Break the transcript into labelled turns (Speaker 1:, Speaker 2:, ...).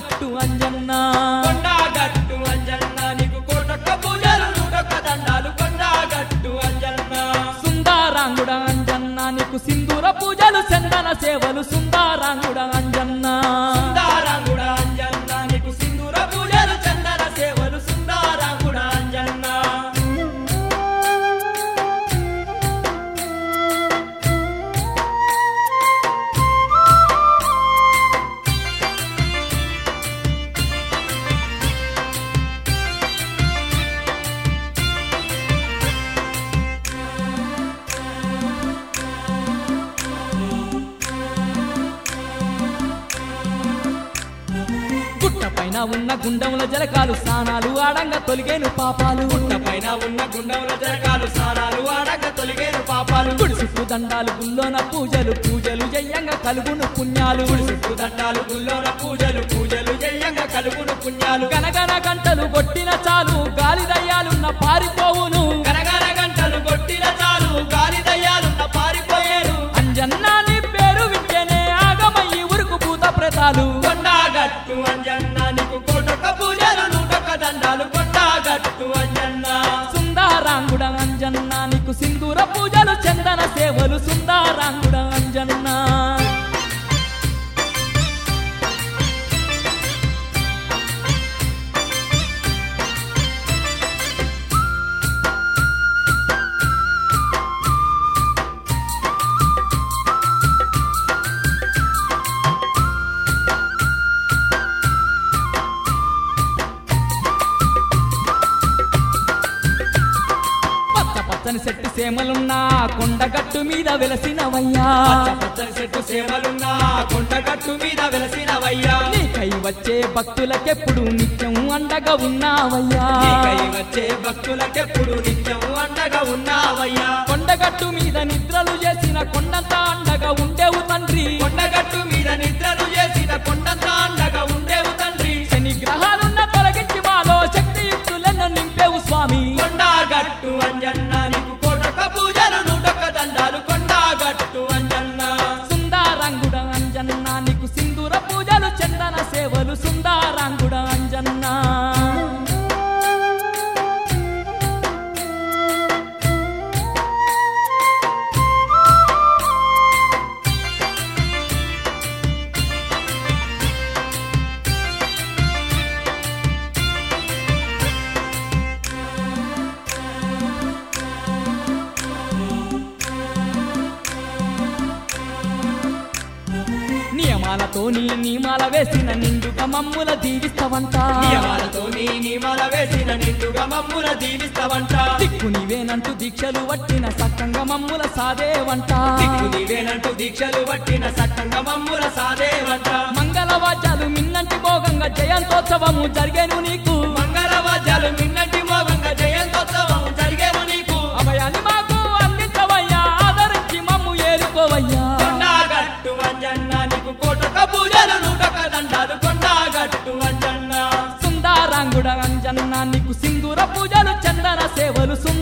Speaker 1: గట్టు అంజన్న
Speaker 2: కొండగట్టు అంజన్న నీకు కోటొక్క పూజలు నూటొక్క దండాలు కొండగట్టు అంజన్న
Speaker 1: సుందారాంగుడ అంజన్న నీకు సింధూర పూజలు చందన సేవలు సుందారాంగుడ అంజన్న
Speaker 2: సుందారాంగుడ అంజన్న నీకు సింధూర పూజలు చందన సేవలు సుందారాంగుడ అంజన్న
Speaker 1: గుట్ట పైన ఉన్న గుండముల జలకాలు స్నానాలు ఆడంగా తొలిగేను పాపాలు
Speaker 2: గుట్ట పైన ఉన్న గుండంలో జరగాలు స్నానాలు ఆడక తొలిగేను పాపాలు
Speaker 1: గుడి చుట్టూ దండాలు గుల్లోన పూజలు పూజలు జయ్యంగా కలుగును పుణ్యాలు
Speaker 2: చుట్టూ దండాలు గుల్లోన పూజలు పూజలు జయంగా కలుగును పుణ్యాలు
Speaker 1: గనగన గంటలు కొట్టిన చాలు గాలి దయ్యాలున్న పారిపోవును
Speaker 2: గనగన గంటలు కొట్టిన చాలు గాలి దయ్యాలున్న పారిపోయేను
Speaker 1: అంజన్నా నీ పేరు వింటేనే ఆగమయ్యి ఉరుకు పూత ప్రేతాలు
Speaker 2: కొండగట్టు అంజన్న నీకు కోటొక్క పూజలు నూటొక్క దండాలు కొండగట్టు అంజన్న
Speaker 1: సుందారాంగుడ అంజన్న నీకు సింధూర పూజలు చందన సేవలు సుందారాంగుడ అంజన్న పచ్చ పచ్చని చెట్టు సేమలున్నా కొండగట్టు మీద వెలసినవయ్యా
Speaker 2: పచ్చ పచ్చని చెట్టు సేవలున్నా కొండగట్టు మీద వెలసినవయ్యా
Speaker 1: నీకై వచ్చే భక్తులకెప్పుడు నిత్యం అండగా ఉన్నావయ్యా
Speaker 2: నీకై వచ్చే భక్తులకెప్పుడు నిత్యం అండగా ఉన్నావయ్యా
Speaker 1: కొండగట్టు మీద నిద్రలు చేసిన కొండంత అండగా ఉండేవు తండ్రి
Speaker 2: కొండగట్టు మీద నిద్రలు చేసిన కొండంత అండగా ఉండేవు తండ్రి
Speaker 1: శని గ్రహాలున్న తొలగించి మాలో శక్తియుక్తులను నింపేవు స్వామి
Speaker 2: కొండగట్టు అంజన్న నీకు కోటొక్క పూజలు నూటొక్క దండాలు కొండగట్టు అంజన్న
Speaker 1: సుందారంగుడ అంజన్న నీకు సింధూర పూజలు చందన సేవలు సుందారాంగుడ అంజన్న నియమాలతో నీ నియమాల వేసిన నిండుగా మమ్ముల దీవిస్తవంట
Speaker 2: నియమాలతో నీ నియమాల వేసిన నిండుగా మమ్ముల దీవిస్తావంట
Speaker 1: దిక్కు నీవేనంటూ దీక్షలు పట్టిన సక్కంగా మమ్ముల సాదేవంట
Speaker 2: దిక్కు నీవేనంటూ దీక్షలు పట్టిన సక్కంగా మమ్ముల సాదేవంట
Speaker 1: మంగళవాద్యాలు మిన్నంటి భోగంగా జయంతోత్సవము జరిగేను నీకు
Speaker 2: మంగళవాద్యాలు మిన్నటి మోగంగా జయంతోత్సవం జరిగేను నీకు
Speaker 1: అభయాన్ని మాకు అందించవయ్యా ఆదరించి మమ్ము ఏలుకోవయ్యా
Speaker 2: కొండగట్టు అంజన్న నీకు కోటొక్క పూజలు నూటొక్క దండాలు కొండగట్టు అంజన్న
Speaker 1: సుందారాంగుడ అంజన్న నీకు సింధూర పూజలు చందన సేవలు సుందర